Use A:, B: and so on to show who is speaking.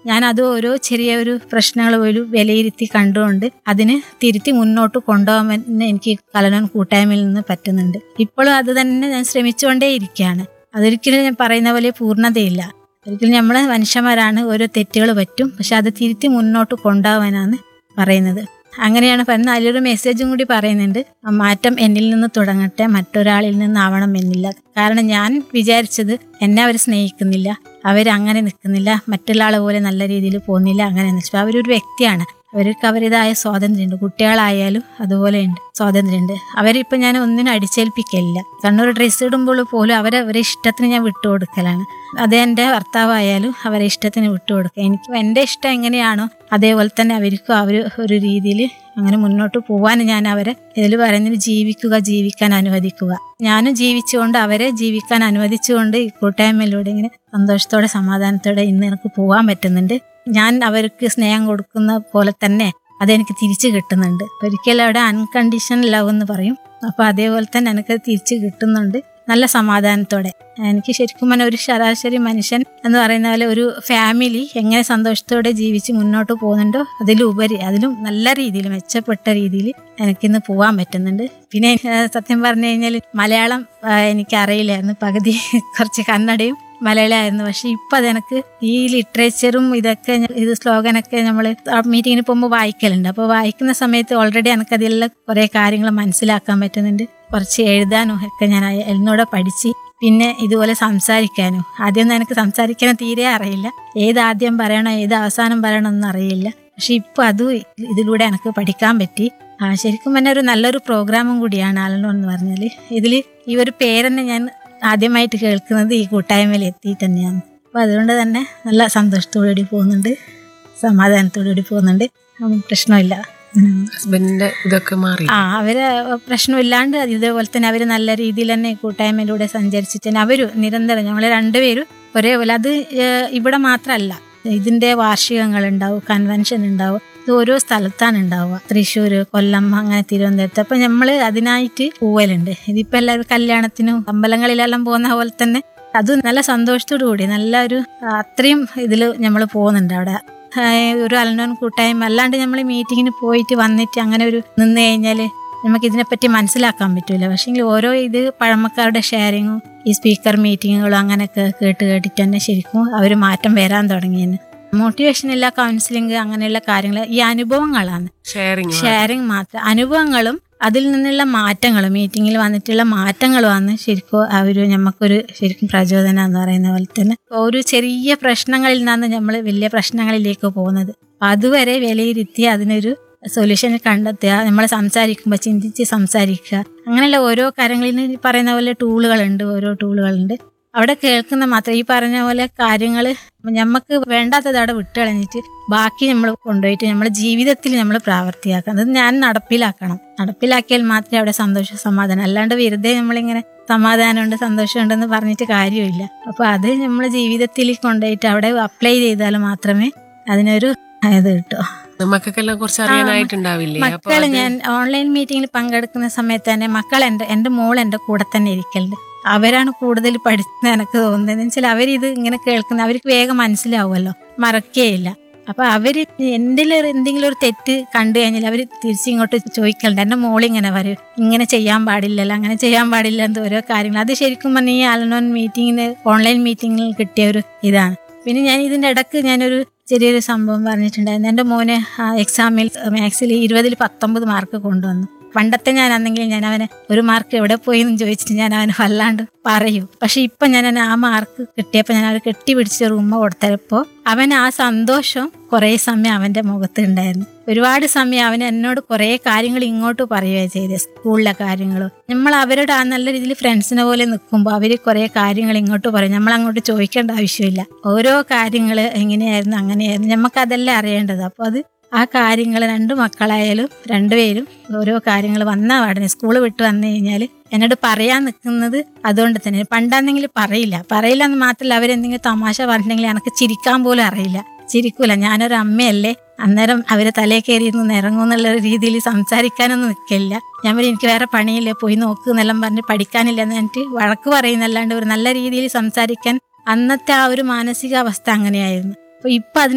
A: ഞാൻ അത് ഓരോ ചെറിയ ഒരു പ്രശ്നങ്ങൾ പോലും വിലയിരുത്തി കണ്ടുകൊണ്ട് അതിന് തിരുത്തി മുന്നോട്ട് കൊണ്ടുപോകാൻ എനിക്ക് കലനോൻ കൂട്ടായ്മയിൽ നിന്ന് പറ്റുന്നുണ്ട് ഇപ്പോഴും അത് തന്നെ ഞാൻ ശ്രമിച്ചുകൊണ്ടേ ഇരിക്കുകയാണ് അതൊരിക്കലും ഞാൻ പറയുന്ന പോലെ പൂർണ്ണതയില്ല ഒരിക്കലും നമ്മൾ മനുഷ്യന്മാരാണ് ഓരോ തെറ്റുകൾ പറ്റും പക്ഷെ അത് തിരുത്തി മുന്നോട്ട് കൊണ്ടുപോകാനാണ് പറയുന്നത് അങ്ങനെയാണ് പറയുന്നത് അതിലൊരു മെസ്സേജും കൂടി പറയുന്നുണ്ട് ആ മാറ്റം എന്നിൽ നിന്ന് തുടങ്ങട്ടെ മറ്റൊരാളിൽ നിന്നാവണം എന്നില്ല കാരണം ഞാൻ വിചാരിച്ചത് എന്നെ അവർ സ്നേഹിക്കുന്നില്ല അവരങ്ങനെ നിൽക്കുന്നില്ല മറ്റുള്ള ആളെ പോലെ നല്ല രീതിയിൽ പോകുന്നില്ല അങ്ങനെ വെച്ചാൽ അവരൊരു വ്യക്തിയാണ് അവർക്ക് അവരുടേതായ സ്വാതന്ത്ര്യമുണ്ട് കുട്ടികളായാലും അതുപോലെ ഉണ്ട് സ്വാതന്ത്ര്യമുണ്ട് അവരിപ്പോൾ ഞാൻ ഒന്നിനും അടിച്ചേൽപ്പിക്കലില്ല കാരണം ഒരു ഡ്രസ്സ് ഇടുമ്പോൾ പോലും അവരെ അവരെ ഇഷ്ടത്തിന് ഞാൻ വിട്ടുകൊടുക്കലാണ് അത് എൻ്റെ ഭർത്താവായാലും അവരെ ഇഷ്ടത്തിന് വിട്ടുകൊടുക്കുക എനിക്ക് എൻ്റെ ഇഷ്ടം എങ്ങനെയാണോ അതേപോലെ തന്നെ അവർക്കും അവർ ഒരു രീതിയിൽ അങ്ങനെ മുന്നോട്ട് പോകാൻ ഞാൻ അവരെ ഇതിൽ പറയുന്നത് ജീവിക്കുക ജീവിക്കാൻ അനുവദിക്കുക ഞാനും ജീവിച്ചുകൊണ്ട് അവരെ ജീവിക്കാൻ അനുവദിച്ചുകൊണ്ട് ഈ കൂട്ടായ്മയിലൂടെ ഇങ്ങനെ സന്തോഷത്തോടെ സമാധാനത്തോടെ ഇന്ന് എനിക്ക് പോകാൻ പറ്റുന്നുണ്ട് ഞാൻ അവർക്ക് സ്നേഹം കൊടുക്കുന്ന പോലെ തന്നെ അതെനിക്ക് തിരിച്ചു കിട്ടുന്നുണ്ട് ഒരിക്കലും അവിടെ അൺകണ്ടീഷണൽ ലവ് എന്ന് പറയും അപ്പോൾ അതേപോലെ തന്നെ എനിക്ക് തിരിച്ചു കിട്ടുന്നുണ്ട് നല്ല സമാധാനത്തോടെ എനിക്ക് ശരിക്കും പറഞ്ഞാൽ ഒരു ശരാശരി മനുഷ്യൻ എന്ന് പറയുന്ന പോലെ ഒരു ഫാമിലി എങ്ങനെ സന്തോഷത്തോടെ ജീവിച്ച് മുന്നോട്ട് പോകുന്നുണ്ടോ അതിലുപരി അതിലും നല്ല രീതിയിൽ മെച്ചപ്പെട്ട രീതിയിൽ എനിക്കിന്ന് പോകാൻ പറ്റുന്നുണ്ട് പിന്നെ ഏഹ്, സത്യം പറഞ്ഞു കഴിഞ്ഞാൽ മലയാളം ആഹ്, എനിക്ക് അറിയില്ലായിരുന്നു പകുതി കുറച്ച് കന്നഡയും മലയാളമായിരുന്നു പക്ഷെ ഇപ്പം അതെനിക്ക് ഈ ലിറ്ററേച്ചറും ഇതൊക്കെ ഞ- ഇത് സ്ലോഗനൊക്കെ നമ്മൾ മീറ്റിങ്ങിന് പോകുമ്പോൾ വായിക്കലുണ്ട് അപ്പോൾ വായിക്കുന്ന സമയത്ത് ഓൾറെഡി എനിക്കതിലെല്ലാം കുറേ കാര്യങ്ങൾ മനസ്സിലാക്കാൻ പറ്റുന്നുണ്ട് കുറച്ച് എഴുതാനും ഒക്കെ ഞാൻ അയ- എന്നോട് പഠിച്ച് പിന്നെ ഇതുപോലെ സംസാരിക്കാനും ആദ്യമൊന്നും എനിക്ക് സംസാരിക്കാനും തീരെ അറിയില്ല ഏത് ആദ്യം പറയണോ ഏത് അവസാനം പറയണോ ഒന്നും അറിയില്ല പക്ഷെ ഇപ്പോൾ അതും ഇതിലൂടെ എനിക്ക് പഠിക്കാൻ പറ്റി ആ ശരിക്കും പറഞ്ഞാൽ ഒരു നല്ലൊരു പ്രോഗ്രാമും കൂടിയാണ് ആലനോ എന്ന് പറഞ്ഞാൽ ഇതിൽ ഈ ഒരു പേരെന്നെ ഞാൻ ആദ്യമായിട്ട് കേൾക്കുന്നത് ഈ കൂട്ടായ്മയിൽ എത്തി തന്നെയാണ് അപ്പോൾ അതുകൊണ്ട് തന്നെ നല്ല സന്തോഷത്തോടുകൂടി പോകുന്നുണ്ട് സമാധാനത്തോടുകൂടി പോകുന്നുണ്ട് ഉം, പ്രശ്നമില്ല ഉം.
B: ഹസ്ബൻഡിന്റെ ഇതൊക്കെ മാറി
A: ആ അവര് പ്രശ്നമില്ലാണ്ട് ഇതേപോലെ തന്നെ അവര് നല്ല രീതിയിൽ തന്നെ കൂട്ടായ്മയിലൂടെ സഞ്ചരിച്ചിട്ട് തന്നെ അവര് നിരന്തരം ഞങ്ങൾ രണ്ടുപേരും ഒരേപോലെ അത് ഏഹ്, ഇവിടെ മാത്രമല്ല ഇതിന്റെ വാർഷികങ്ങൾ ഉണ്ടാവും കൺവെൻഷൻ ഉണ്ടാവും ഇത് ഓരോ സ്ഥലത്താണ് ഉണ്ടാവുക തൃശ്ശൂർ കൊല്ലം അങ്ങനെ തിരുവനന്തപുരത്ത് അപ്പൊ നമ്മൾ അതിനായിട്ട് പോവലുണ്ട് ഇതിപ്പോ എല്ലാവരും കല്യാണത്തിനും അമ്പലങ്ങളിലെല്ലാം പോകുന്ന പോലെ തന്നെ അത് നല്ല സന്തോഷത്തോടു കൂടി നല്ല ഒരു അത്രയും ഇതിൽ നമ്മൾ പോകുന്നുണ്ട് അവിടെ ആഹ് ഒരു അലനോൻ കൂട്ടായ്മ അല്ലാണ്ട് നമ്മൾ മീറ്റിങ്ങിന് പോയിട്ട് വന്നിട്ട് അങ്ങനെ ഒരു നിന്ന് കഴിഞ്ഞാൽ നമുക്ക് ഇതിനെപ്പറ്റി മനസ്സിലാക്കാൻ പറ്റൂല പക്ഷേ ഓരോ ഇത് പഴമക്കാരുടെ ഷെയറിങ്ങും ഈ സ്പീക്കർ മീറ്റിങ്ങുകളും അങ്ങനെയൊക്കെ കേട്ട് കേട്ടിട്ട് തന്നെ ശരിക്കും അവർ മാറ്റം വരാൻ തുടങ്ങിയെന്ന് മോട്ടിവേഷൻ ഇല്ല കൗൺസിലിംഗ് അങ്ങനെയുള്ള കാര്യങ്ങൾ ഈ അനുഭവങ്ങളാണ്
B: ഷെയറിങ്
A: ഷെയറിങ് മാത്രം അനുഭവങ്ങളും അതിൽ നിന്നുള്ള മാറ്റങ്ങളും മീറ്റിങ്ങിൽ വന്നിട്ടുള്ള മാറ്റങ്ങളുമാണ് ശരിക്കും ആ ഒരു നമുക്കൊരു ശരിക്കും പ്രചോദനം എന്ന് പറയുന്ന പോലെ തന്നെ ഒരു ചെറിയ പ്രശ്നങ്ങളിൽ നിന്നാണ് നമ്മൾ വലിയ പ്രശ്നങ്ങളിലേക്ക് പോകുന്നത് അപ്പൊ അതുവരെ വിലയിരുത്തി അതിനൊരു സൊല്യൂഷൻ കണ്ടെത്തുക നമ്മൾ സംസാരിക്കുമ്പോൾ ചിന്തിച്ച് സംസാരിക്കുക അങ്ങനെയുള്ള ഓരോ കാര്യങ്ങളിൽ ഈ പറയുന്ന പോലെ ടൂളുകളുണ്ട് ഓരോ ടൂളുകളുണ്ട് അവിടെ കേൾക്കുന്ന മാത്രം ഈ പറഞ്ഞ പോലെ കാര്യങ്ങൾ നമുക്ക് വേണ്ടാത്തത് അവിടെ വിട്ട് കളഞ്ഞിട്ട് ബാക്കി നമ്മൾ കൊണ്ടുപോയിട്ട് നമ്മുടെ ജീവിതത്തിൽ നമ്മൾ പ്രാവർത്തിയാക്കണം അത് ഞാൻ നടപ്പിലാക്കണം നടപ്പിലാക്കിയാൽ മാത്രമേ അവിടെ സന്തോഷം സമാധാനം അല്ലാണ്ട് വെറുതെ നമ്മളിങ്ങനെ സമാധാനമുണ്ട് സന്തോഷമുണ്ടെന്ന് പറഞ്ഞിട്ട് കാര്യമില്ല അപ്പോൾ അത് നമ്മൾ ജീവിതത്തിൽ കൊണ്ടുപോയിട്ട് അവിടെ അപ്ലൈ ചെയ്താൽ മാത്രമേ അതിനൊരു ഇത് കിട്ടൂ
B: മക്കൾക്കെല്ലാം കുറച്ച് അറിയാനായിട്ടുണ്ടാവില്ലേ അപ്പൊ
A: മക്കൾ ഞാൻ ഓൺലൈൻ മീറ്റിംഗിൽ പങ്കെടുക്കുന്ന സമയത്ത് തന്നെ മക്കൾ എൻ്റെ എൻ്റെ മോൾ എൻ്റെ കൂടെ തന്നെ ഇരിക്കലുണ്ട് അവരാണ് കൂടുതൽ പഠിച്ചത് എനിക്ക് തോന്നുന്നത് എന്ന് വെച്ചാൽ അവരിത് ഇങ്ങനെ കേൾക്കുന്ന അവർക്ക് വേഗം മനസ്സിലാവുമല്ലോ മറക്കുകയില്ല അപ്പൊ അവര് എൻ്റെ എന്തെങ്കിലും ഒരു തെറ്റ് കണ്ടു കഴിഞ്ഞാൽ അവർ തിരിച്ചിങ്ങോട്ട് ചോദിക്കലുണ്ട് എൻ്റെ മോളിങ്ങനെ പറയും ഇങ്ങനെ ചെയ്യാൻ പാടില്ലല്ലോ അങ്ങനെ ചെയ്യാൻ പാടില്ല എന്ന് ഓരോ കാര്യങ്ങൾ അത് ശരിക്കും പറഞ്ഞാൽ ഈ അലനോൻ മീറ്റിങ്ങിന് ഓൺലൈൻ മീറ്റിങ്ങിൽ കിട്ടിയ ഒരു ഇതാണ് പിന്നെ ഞാൻ ഇതിൻ്റെ ഇടക്ക് ഞാനൊരു ചെറിയൊരു സംഭവം പറഞ്ഞിട്ടുണ്ടായിരുന്നു എൻ്റെ മോന് ആ എക്സാമിൽ മാത്സിൽ ഇരുപതിൽ പത്തൊമ്പത് മാർക്ക് കൊണ്ടുവന്നു പണ്ടത്തെ ഞാൻ അന്നെങ്കിൽ ഞാൻ അവനെ ഒരു മാർക്ക് എവിടെ പോയി എന്ന് ചോദിച്ചിട്ട് ഞാൻ അവനെ വല്ലാണ്ട് പറയും പക്ഷെ ഇപ്പൊ ഞാൻ അവന് ആ മാർക്ക് കിട്ടിയപ്പോൾ ഞാൻ അവരെ കെട്ടിപ്പിടിച്ച ഒരു ഉമ്മ കൊടുത്തപ്പോൾ അവൻ ആ സന്തോഷം കുറേ സമയം അവന്റെ മുഖത്ത് ഉണ്ടായിരുന്നു ഒരുപാട് സമയം അവൻ എന്നോട് കുറേ കാര്യങ്ങൾ ഇങ്ങോട്ട് പറയുകയാണ് ചെയ്തത് സ്കൂളിലെ കാര്യങ്ങളും നമ്മൾ അവരോട് ആ നല്ല രീതിയിൽ ഫ്രണ്ട്സിനെ പോലെ നിൽക്കുമ്പോൾ അവർ കുറേ കാര്യങ്ങൾ ഇങ്ങോട്ട് പറയും നമ്മൾ അങ്ങോട്ട് ചോദിക്കേണ്ട ആവശ്യമില്ല ഓരോ കാര്യങ്ങൾ എങ്ങനെയായിരുന്നു അങ്ങനെയായിരുന്നു നമുക്ക് അതെല്ലാം അറിയേണ്ടത് അപ്പോൾ അത് ആ കാര്യങ്ങൾ രണ്ട് മക്കളായാലും രണ്ടുപേരും ഓരോ കാര്യങ്ങൾ വന്ന പാടിന് സ്കൂൾ വിട്ട് വന്നു കഴിഞ്ഞാൽ എന്നോട് പറയാൻ നിൽക്കുന്നത് അതുകൊണ്ട് തന്നെ പണ്ടാന്നെങ്കിൽ പറയില്ല പറയില്ല എന്ന് മാത്രമല്ല അവരെന്തെങ്കിലും തമാശ പറഞ്ഞിട്ടുണ്ടെങ്കിൽ എനിക്ക് ചിരിക്കാൻ പോലും അറിയില്ല ചിരിക്കൂല ഞാനൊരു അമ്മയല്ലേ അന്നേരം അവരെ തലേ കയറി ഇരുന്ന് ഇറങ്ങും എന്നുള്ള രീതിയിൽ സംസാരിക്കാനൊന്നും നിൽക്കില്ല ഞാൻ പറയും എനിക്ക് വേറെ പണിയില്ല പോയി നോക്ക് എന്നെല്ലാം പറഞ്ഞ് പഠിക്കാനില്ല എന്ന് പറഞ്ഞിട്ട് വഴക്ക് പറയുന്നല്ലാണ്ട് ഒരു നല്ല രീതിയിൽ സംസാരിക്കാൻ അന്നത്തെ ആ ഒരു മാനസികാവസ്ഥ അങ്ങനെയായിരുന്നു അപ്പൊ ഇപ്പൊ അതിന്